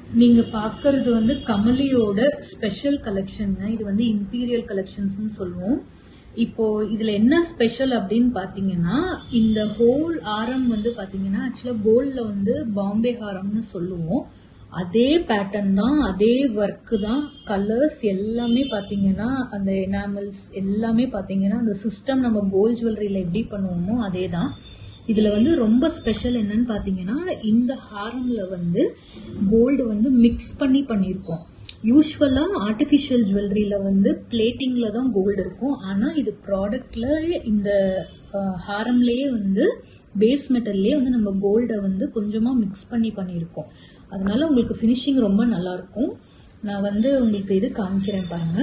நீங்க பார்க்கறது வந்து கமலியோட ஸ்பெஷல் கலெக்ஷனுங்க இது வந்து இம்பீரியல் கலெக்ஷன்ஸ்னு சொல்லுவோம் இப்போ இதுல என்ன ஸ்பெஷல் அப்படின்னு பாத்தீங்கன்னா இந்த ஹோல் ஆரம் வந்து பாத்தீங்கன்னா ஆக்சுவலா கோல்ட்ல வந்து பாம்பே ஹாரம்னு சொல்லுவோம் அதே பேட்டர்ன் தான் அதே ஒர்க் தான் கலர்ஸ் எல்லாமே பாத்தீங்கன்னா அந்த எனாமல்ஸ் எல்லாமே பாத்தீங்கன்னா அந்த சிஸ்டம் நம்ம கோல்ட் ஜுவல்லரியில எப்படி பண்ணுவோமோ அதே தான் இதுல வந்து ரொம்ப ஸ்பெஷல் என்னன்னு பாத்தீங்கன்னா இந்த ஹாரம்ல வந்து கோல்டு வந்து மிக்ஸ் பண்ணி பண்ணியிருக்கோம் யூஸ்வலா ஆர்டிஃபிஷியல் ஜுவல்லரியில வந்து பிளேட்டிங்ல தான் கோல்டு இருக்கும் ஆனா இது ப்ராடக்ட்ல இந்த ஹாரம்லயே வந்து பேஸ் மெட்டல்லே வந்து நம்ம கோல்டை வந்து கொஞ்சமா மிக்ஸ் பண்ணி பண்ணியிருக்கோம் அதனால உங்களுக்கு ஃபினிஷிங் ரொம்ப நல்லா இருக்கும் நான் வந்து உங்களுக்கு இது காமிக்கிறேன் பாருங்க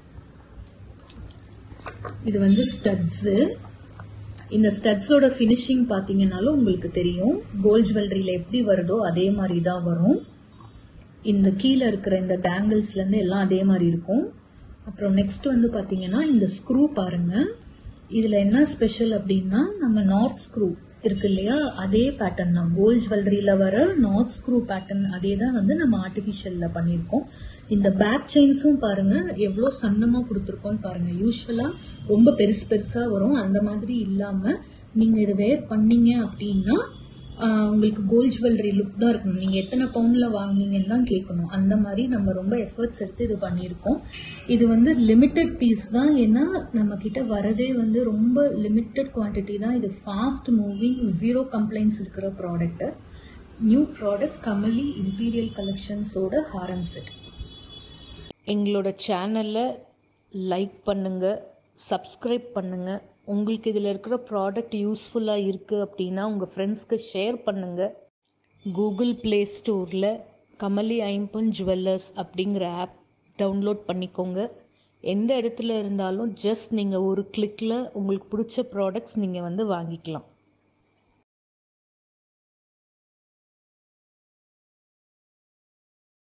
இது வந்து ஸ்டட்ஸு இந்த ஸ்டட்ஸோட ஃபினிஷிங் பார்த்தீங்கன்னாலும் உங்களுக்கு தெரியும் கோல்ட் ஜுவல்லரியில எப்படி வருதோ அதே மாதிரி தான் வரும் இந்த கீழே இருக்கிற இந்த டேங்கிள்ஸ்ல இருந்து எல்லாம் அதே மாதிரி இருக்கும் அப்புறம் நெக்ஸ்ட் வந்து பாத்தீங்கன்னா இந்த ஸ்க்ரூ பாருங்க இதுல என்ன ஸ்பெஷல் அப்படின்னா நம்ம நார்த் ஸ்க்ரூ இருக்கு இல்லையா அதே பேட்டர்ன் தான் கோல்ட் ஜுவல்லரியில வர நார்த் ஸ்க்ரூ பேட்டர்ன் அதே தான் வந்து நம்ம ஆர்டிஃபிஷியல்ல பண்ணியிருக்கோம் இந்த பேக் செயின்ஸும் பாருங்க எவ்வளோ சன்னமா கொடுத்துருக்கோம்னு பாருங்க யூஸ்வலா ரொம்ப பெருசு பெருசா வரும் அந்த மாதிரி இல்லாம நீங்க இதை வேர் பண்ணீங்க அப்படின்னா ஆஹ் உங்களுக்கு கோல்ட் ஜுவல்லரி லுக் தான் இருக்கணும் நீங்க எத்தனை பவுண்ட்ல வாங்குனீங்கன்னு தான் கேட்கணும் அந்த மாதிரி நம்ம ரொம்ப எஃபர்ட்ஸ் எடுத்து இது பண்ணியிருக்கோம் இது வந்து லிமிட்டெட் பீஸ் தான் ஏன்னா நம்ம கிட்ட வரதே வந்து ரொம்ப லிமிட்டெட் குவான்டிட்டி தான் இது ஃபாஸ்ட் மூவிங் ஜீரோ கம்ப்ளைண்ட்ஸ் இருக்கிற product new product Kamali imperial கலெக்ஷன்ஸோட ஹாரம் செட் எங்களோட சேனலை லைக் பண்ணுங்கள் சப்ஸ்கிரைப் பண்ணுங்கள் உங்களுக்கு இதில் இருக்கிற ப்ராடக்ட் யூஸ்ஃபுல்லாக இருக்குது அப்படின்னா உங்கள் ஃப்ரெண்ட்ஸ்க்கு ஷேர் பண்ணுங்கள் கூகுள் ப்ளே ஸ்டோரில் கமலி ஐம்பொன் ஜுவல்லர்ஸ் அப்படிங்கிற ஆப் டவுன்லோட் பண்ணிக்கோங்க எந்த இடத்துல இருந்தாலும் ஜஸ்ட் நீங்கள் ஒரு கிளிக்கில் உங்களுக்கு பிடிச்ச ப்ராடக்ட்ஸ் நீங்கள் வந்து வாங்கிக்கலாம்